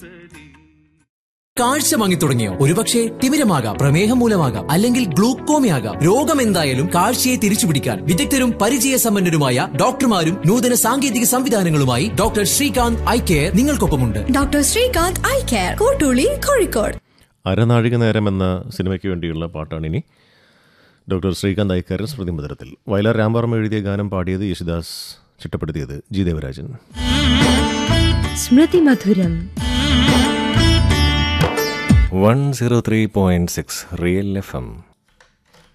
കാഴ്ച വാങ്ങി തുടങ്ങിയോ ഒരുപക്ഷെ തിമിരമാകാം പ്രമേഹം മൂലമാകാം അല്ലെങ്കിൽ ഗ്ലൂക്കോമയാകാം രോഗം എന്തായാലും കാഴ്ചയെ തിരിച്ചുപിടിക്കാൻ വിദഗ്ധരും പരിചയസമ്പന്നരുമായ ഡോക്ടർമാരും നൂതന സാങ്കേതിക സംവിധാനങ്ങളുമായി ഡോക്ടർ ശ്രീകാന്ത് ഐ കെയർ നിങ്ങൾക്കൊപ്പമുണ്ട് doctor Srikanth eye care Kottooli Kozhikode Aranazhika Neram എന്ന സിനിമയ്ക്ക് വേണ്ടിയുള്ള പാട്ടാണിനി ഡോക്ടർ ശ്രീകാന്ത് ഐക്കാരൻ സ്മൃതി മധുരത്തിൽ വയലാർ രാംവർമ്മ എഴുതിയ ഗാനം പാടിയത് യേശുദാസ് ചിട്ടപ്പെടുത്തിയത് G Devarajan Smrithi Madhuram one zero three point six real F M